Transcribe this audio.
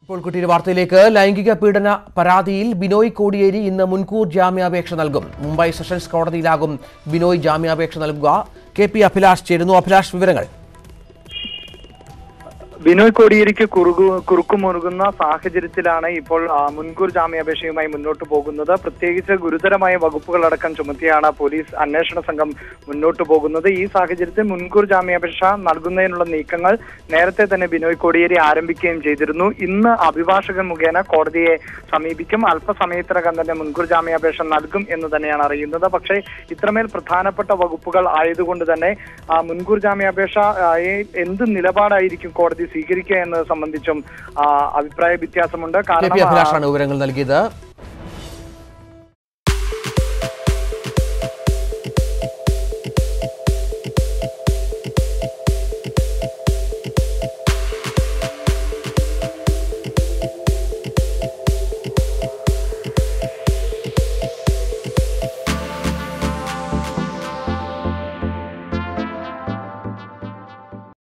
ഇപ്പോൾ കുട്ടിയുടെ വാർത്തയിലേക്ക് ലൈംഗിക പീഡന പരാതിയിൽ ബിനോയ് കോടിയേരി ഇന്ന് മുൻകൂർ ജാമ്യാപേക്ഷ നൽകും മുംബൈ സെഷൻസ് കോടതിയിലാകും ബിനോയ് ജാമ്യാപേക്ഷ നൽകുക കെ പി അഭിലാഷ് ചേരുന്നു അഭിലാഷ് വിവരങ്ങൾ ബിനോയ് കോടിയേരിക്ക് കുറുകു കുറുക്കുമുറുകുന്ന സാഹചര്യത്തിലാണ് ഇപ്പോൾ ആ, മുൻകൂർ ജാമ്യാപേക്ഷയുമായി മുന്നോട്ട് പോകുന്നത് പ്രത്യേകിച്ച് ഗുരുതരമായ വകുപ്പുകളടക്കം ചുമത്തിയാണ് പോലീസ് അന്വേഷണ സംഘം മുന്നോട്ട് പോകുന്നത് ഈ സാഹചര്യത്തിൽ മുൻകൂർ ജാമ്യാപേക്ഷ നൽകുന്നതിനുള്ള നീക്കങ്ങൾ നേരത്തെ തന്നെ ബിനോയ് കോടിയേരി ആരംഭിക്കുകയും ചെയ്തിരുന്നു ഇന്ന് അഭിഭാഷകൻ മുഖേന കോടതിയെ സമീപിക്കും അല്പസമയത്തിനകം തന്നെ മുൻകൂർ ജാമ്യാപേക്ഷ നൽകും എന്ന് തന്നെയാണ് അറിയുന്നത് പക്ഷേ ഇത്രമേൽ പ്രധാനപ്പെട്ട വകുപ്പുകൾ ആയതുകൊണ്ട് തന്നെ ആ, മുൻകൂർ ജാമ്യാപേക്ഷ ആ, ഏ- എന്ത് നിലപാടായിരിക്കും കോടതി സ്വീകരിക്കുക എന്നത് സംബന്ധിച്ചും ആ, അഭിപ്രായ വ്യത്യാസമുണ്ട് കെ പി കാരണം ആ, അഭിലാഷാണ് വിവരങ്ങൾ നൽകിയത്